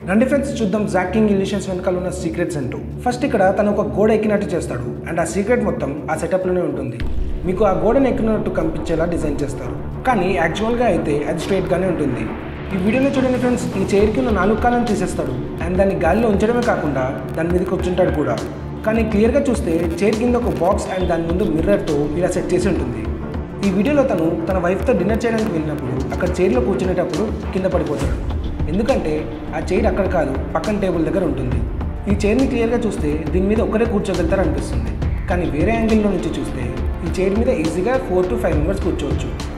రండి ఫ్రెండ్స్ చూద్దాం jacking illusions వెనకాల ఉన్న సీక్రెట్స్ ఏంటో ఫస్ట్ ఇక్కడ తను ఒక గోడ ఎక్కినట్టు చేస్తాడు అండ్ ఆ సీక్రెట్ మొత్తం ఆ సెటప్లోనే ఉంటుంది మీకు ఆ గోడను ఎక్కినట్టు కనిపించేలా డిజైన్ చేస్తారు కానీ యాక్చువల్గా అయితే అది స్ట్రైట్గానే ఉంటుంది ఈ వీడియోలో చూడండి ఫ్రెండ్స్ ఈ చైర్కి ఉన్న నాలుగు కాలను తీసేస్తాడు అండ్ దాన్ని గాలిలో ఉంచడమే కాకుండా దాని మీద కూర్చుంటాడు కూడా కానీ క్లియర్గా చూస్తే చైర్ కింద ఒక బాక్స్ అండ్ దాని ముందు మిర్రర్తో ఇలా సెట్ చేసి ఉంటుంది ఈ వీడియోలో తను తన వైఫ్తో డిన్నర్ చేయడానికి వెళ్ళినప్పుడు అక్కడ చైర్లో కూర్చునేటప్పుడు కింద పడిపోతాడు ఎందుకంటే ఆ చైర్ అక్కడ కాదు పక్కన టేబుల్ దగ్గర ఉంటుంది ఈ చైర్ని క్లియర్గా చూస్తే దీని మీద ఒక్కరే కూర్చోగలుగుతారు అనిపిస్తుంది కానీ వేరే యాంగిల్లో నుంచి చూస్తే ఈ చైర్ మీద ఈజీగా ఫోర్ టు ఫైవ్ మెంబర్స్ కూర్చోవచ్చు